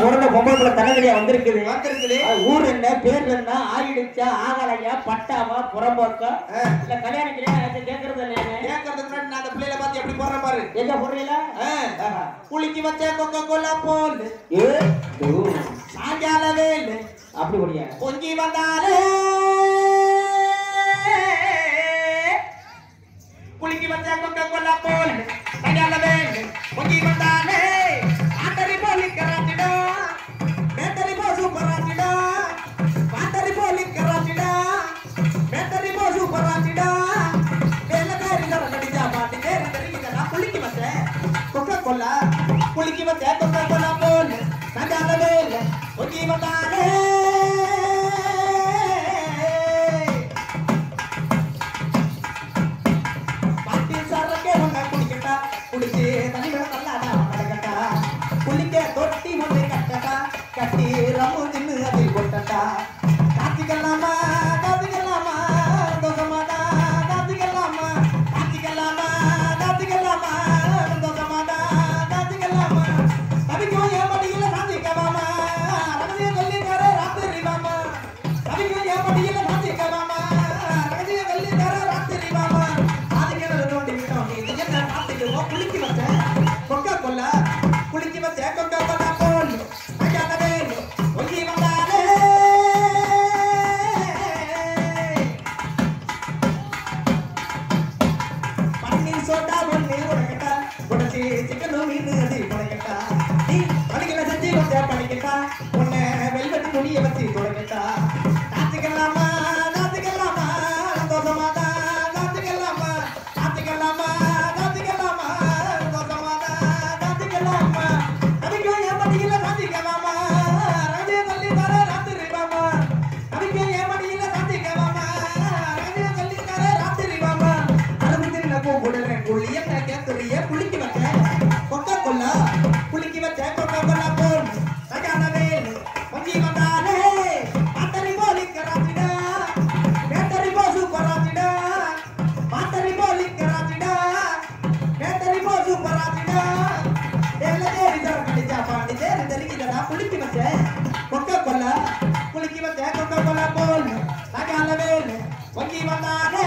பிறந்த பொம்பளை பிள்ளை தனதடியா வந்திருக்குது வந்திருக்குது. அது ஊர் என்ன பேர் என்ன ஆயிடுச்சா ஆகலையா பட்டாவா புறம்போக்கா ஆ. இல்ல கல்யாணம் கல்யாணம் கேக்குறது இல்லையா கேட்கறதுக்கு முன்னாடி நான் அந்த பிள்ளையில பார்த்து எப்படி போடுறேன் பாரு எங்க போடுறீங்களா ஆ. குளிக்கி வச்ச கொக்க கோலா போல் ஏ ஓ, சாயங்கால வேலு அப்படி போடியா பொங்கி வந்தாலே குளிக்கி வச்ச கொக்க கோலா போல் சாயங்கால வேலு பொங்கி வந்தாலே ஆட்டரி போலி கராட்டிடா பேட்டரி போ சூப்பர் ஆட்டிடா பாட்டரி போலி கராட்டிடா பேட்டரி போ சூப்பர் ஆட்டிடா வேலைக்காரி கடிச்சா பாட்டு கேரி தெரியுதா குளிக்கி வச்ச கொக்க கோலா குளிக்கி வச்ச கொக்க கோலா போல் சாயங்கால வேலு பொங்கி வந்தாலே பாட்டி சரக்கே ஒன்ன குடிக்கட்டா குடிச்சு தண்ணி மேல தள்ளாடா நடக்கட்டா குளிக்க தொட்டி ஒன்றை கட்டட்டா கட்டி ரம்மு தின்னு அதில் கொட்டட்டா காத்திக்கலாமா காத்திக்கலாமா தோசமாடா காத்திக்கலாமா காத்திக்கலாமா காத்திக்கலாமா தோசமாடா காத்திக்கலாமா தவிக்கும் என் மடியில சாந்திக்கவாமா ரகசிய சொல்லிக்கார ராத்திரி மாமா தவிக்கும் என் மடியில சாந்திக்கவாமா ரகசிய சொல்லிக்கார ராத்திரி மாமா ஆதிக்கிற நோண்டி விட்டோம் நீ என்ன பார்த்துக்குவோம் குளிக்கி வச்சேன் கொக்கா கொல்ல குளிக்கி வச்சேன் கொக்கா கொல்லா போல் ஐயாத வேலு ஒங்கி வந்தாலே பண்ணி சோட்டா பண்ணி உடக்கட்டா உடச்சி சிக்கன் மீன் அது உடக்கட்டா நீ பணிகளை செஞ்சு வச்ச பண்ணிக்கட்டா உன்னை வெல்வெட்டி துணியை வச்சு தொடக்கட்டா காத்துக்கலாமா காத்துக்கலாமா தோசமாதா காத்துக்கலாமா காத்துக்கலாமா காத்துக்கலாமா தோசமாதா காத்துக்கலாமா அதுக்கும் என் மடியில காத்திக்கலாமா ரஜிய சொல்லி தர ராத்திரி மாமா அதுக்கும் என் மடியில காத்திக்கலாமா ரஜிய சொல்லி தர ராத்திரி மாமா அறுபத்தி கூப்பிடுற குழிய கேத்துறிய குளிக்கி வச்ச கொக்கா கொல்லா குளிக்கி வச்ச கொக்கா கொல்லா போல் சகான வேலு பொங்கி வந்தாலே பாத்தரி போலி கராத்திடா பேட்டரி போ சூப்பர் ஆத்திடா பாத்தரி போலி கராத்திடா பேட்டரி போ சூப்பர் ஆத்திடா எல்ல தேடி தர கடிச்சா பாண்டி தேடி தெரிக்கிறதா குளிக்கி வச்ச கொக்கா கொல்லா குளிக்கி வச்ச கொக்கா கொல்லா போல் சகான வேலு பொங்கி வந்தாலே